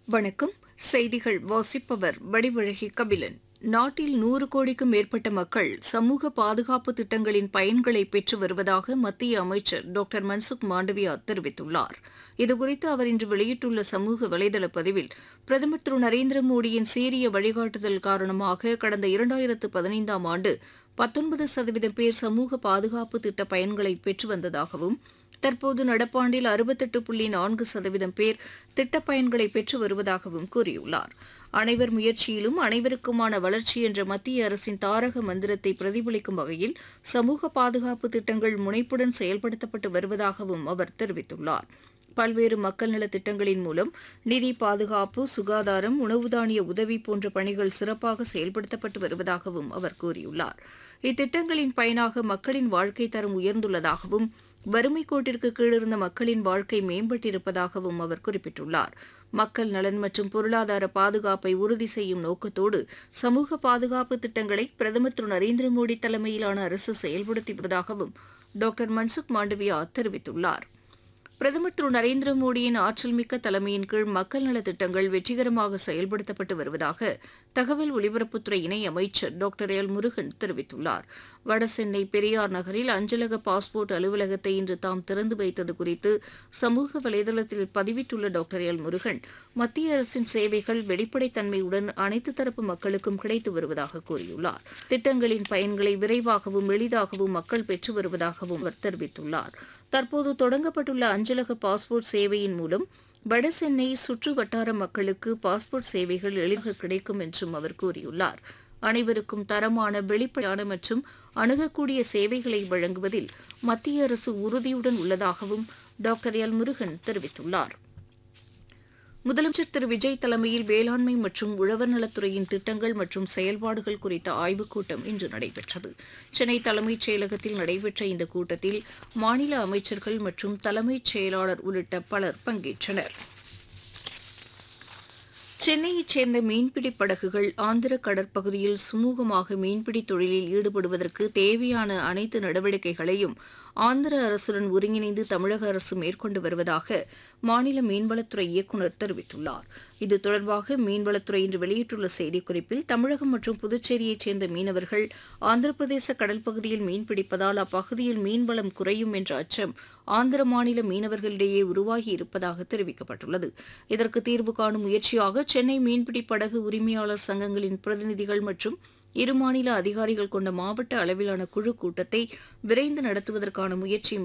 வணக்கம் செய்திகள் வாசிப்பவர் வடிவழகி கபிலன் நாட்டில் நூறு கோடிக்கும் மேற்பட்ட மக்கள் சமூக பாதுகாப்பு திட்டங்களின் பயன்களை பெற்று வருவதாக மத்திய அமைச்சர் டாக்டர் மன்சுக் மாண்டவியா தெரிவித்துள்ளார் இதுகுறித்து அவர் இன்று வெளியிட்டுள்ள சமூக வலைதள பதிவில் பிரதமர் திரு நரேந்திர மோடியின் சீரிய வழிகாட்டுதல் காரணமாக கடந்த இரண்டாயிரத்து பதினைந்தாம் ஆண்டு பத்தொன்பது சதவீதம் பேர் சமூக பாதுகாப்பு திட்ட பயன்களை பெற்று வந்ததாகவும் தற்போது நடப்பாண்டில் அறுபத்தெட்டு புள்ளி நான்கு சதவீதம் பேர் திட்டப் பயன்களை பெற்று வருவதாகவும் கூறியுள்ளார் அனைவர் முயற்சியிலும் அனைவருக்குமான வளர்ச்சி என்ற மத்திய அரசின் தாரக மந்திரத்தை பிரதிபலிக்கும் வகையில் சமூக பாதுகாப்பு திட்டங்கள் முனைப்புடன் செயல்படுத்தப்பட்டு வருவதாகவும் அவர் தெரிவித்துள்ளார் பல்வேறு மக்கள் நலத் திட்டங்களின் மூலம் நிதி பாதுகாப்பு சுகாதாரம் உணவு தானிய உதவி போன்ற பணிகள் சிறப்பாக செயல்படுத்தப்பட்டு வருவதாகவும் அவர் கூறியுள்ளார் இத்திட்டங்களின் பயனாக மக்களின் வாழ்க்கை தரம் உயர்ந்துள்ளதாகவும் வறுமை கோட்டிற்கு கீழிருந்த மக்களின் வாழ்க்கை மேம்பட்டிருப்பதாகவும் அவர் குறிப்பிட்டுள்ளார் மக்கள் நலன் மற்றும் பொருளாதார பாதுகாப்பை உறுதி செய்யும் நோக்கத்தோடு சமூக பாதுகாப்பு திட்டங்களை பிரதமர் திரு நரேந்திர மோடி தலைமையிலான அரசு செயல்படுத்தி வருவதாகவும் டாக்டர் மன்சுக் மாண்டவியா தெரிவித்துள்ளார் பிரதமர் திரு நரேந்திர மோடியின் ஆற்றல்மிக்க தலைமையின் கீழ் மக்கள் நலத் திட்டங்கள் வெற்றிகரமாக செயல்படுத்தப்பட்டு வருவதாக தகவல் ஒலிபரப்புத்துறை இணை அமைச்சர் டாக்டர் எல் முருகன் தெரிவித்துள்ளார் வடசென்னை பெரியார் நகரில் அஞ்சலக பாஸ்போர்ட் அலுவலகத்தை இன்று தாம் திறந்து வைத்தது குறித்து சமூக வலைதளத்தில் பதிவிட்டுள்ள டாக்டர் எல் முருகன் மத்திய அரசின் சேவைகள் வெளிப்படைத்தன்மையுடன் அனைத்து தரப்பு மக்களுக்கும் கிடைத்து வருவதாக கூறியுள்ளார் திட்டங்களின் பயன்களை விரைவாகவும் எளிதாகவும் மக்கள் பெற்று வருவதாகவும் அவர் தெரிவித்துள்ளார் தற்போது தொடங்கப்பட்டுள்ள அஞ்சலக பாஸ்போர்ட் சேவையின் மூலம் வடசென்னை சுற்று வட்டார மக்களுக்கு பாஸ்போர்ட் சேவைகள் எளிதாக கிடைக்கும் என்றும் அவர் கூறியுள்ளார் அனைவருக்கும் தரமான வெளிப்படையான மற்றும் அணுகக்கூடிய சேவைகளை வழங்குவதில் மத்திய அரசு உறுதியுடன் உள்ளதாகவும் டாக்டர் எல் முருகன் தெரிவித்துள்ளார் முதலமைச்சர் திரு விஜய் தலைமையில் வேளாண்மை மற்றும் உழவர் நலத்துறையின் திட்டங்கள் மற்றும் செயல்பாடுகள் குறித்த ஆய்வுக் கூட்டம் இன்று நடைபெற்றது சென்னை தலைமைச் செயலகத்தில் நடைபெற்ற இந்த கூட்டத்தில் மாநில அமைச்சர்கள் மற்றும் தலைமைச் செயலாளர் உள்ளிட்ட பலர் பங்கேற்றனர் சென்னையைச் சேர்ந்த மீன்பிடி படகுகள் ஆந்திர கடற்பகுதியில் சுமூகமாக மீன்பிடி தொழிலில் ஈடுபடுவதற்கு தேவையான அனைத்து நடவடிக்கைகளையும் ஆந்திர அரசுடன் ஒருங்கிணைந்து தமிழக அரசு மேற்கொண்டு வருவதாக மாநில மீன்வளத்துறை இயக்குநர் தெரிவித்துள்ளார் இது தொடர்பாக மீன்வளத்துறை இன்று வெளியிட்டுள்ள செய்திக்குறிப்பில் தமிழகம் மற்றும் புதுச்சேரியைச் சேர்ந்த மீனவர்கள் ஆந்திர பிரதேச கடல் பகுதியில் மீன்பிடிப்பதால் அப்பகுதியில் மீன்வளம் குறையும் என்ற அச்சம் ஆந்திர மாநில மீனவர்களிடையே உருவாகி இருப்பதாக தெரிவிக்கப்பட்டுள்ளது இதற்கு தீர்வு காணும் முயற்சியாக சென்னை மீன்பிடி படகு உரிமையாளர் சங்கங்களின் பிரதிநிதிகள் மற்றும் இரு மாநில அதிகாரிகள் கொண்ட மாவட்ட அளவிலான குழு கூட்டத்தை விரைந்து நடத்துவதற்கான முயற்சி